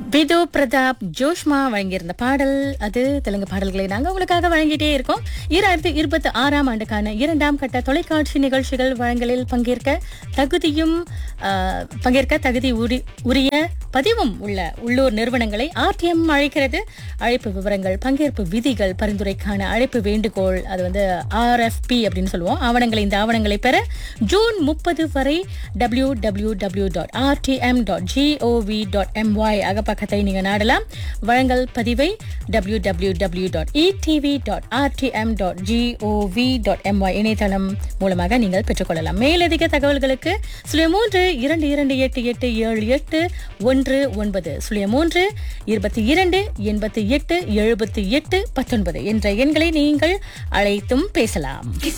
விது பிரதாப் ஜோஷ்மா வழங்கியிருந்த பாடல் அது தெலுங்கு பாடல்களை நாங்க உங்களுக்காக வழங்கிட்டே இருக்கோம் ஈராயிரத்தி இருபத்தி ஆறாம் ஆண்டுக்கான இரண்டாம் கட்ட தொலைக்காட்சி நிகழ்ச்சிகள் வழங்கலில் பங்கேற்க தகுதியும் ஆஹ், பங்கேற்க தகுதி உரி- உரிய பதிவும் உள்ள உள்ளூர் நிறுவனங்களை ஆர்டிஎம் அழைக்கிறது அழைப்பு விவரங்கள் பங்கேற்பு விதிகள் பரிந்துரைக்கான அழைப்பு வேண்டுகோள் அது வந்து ஆர்எஃப்பி அப்படின்னு சொல்லுவோம் ஆவணங்களை இந்த ஆவணங்களை பெற ஜூன் முப்பது வரை W W W dot RTM dot GOV dot MY அகப்பக்கத்தை நீங்க நாடலாம் வழங்கல் பதிவை W W W dot ETV dot RTM dot GOV dot MY இணையதளம் மூலமாக நீங்கள் பெற்றுக்கொள்ளலாம் மேலதிக தகவல்களுக்கு சுழிய மூன்று இரண்டு இரண்டு எட்டு எட்டு ஏழு எட்டு ஒன்று ஒன்பது சுழிய மூன்று இருபத்தி இரண்டு எண்பத்தி எட்டு எழுபத்தி எட்டு பத்தொன்பது என்ற எண்களை நீங்கள் அழைத்தும் பேசலாம்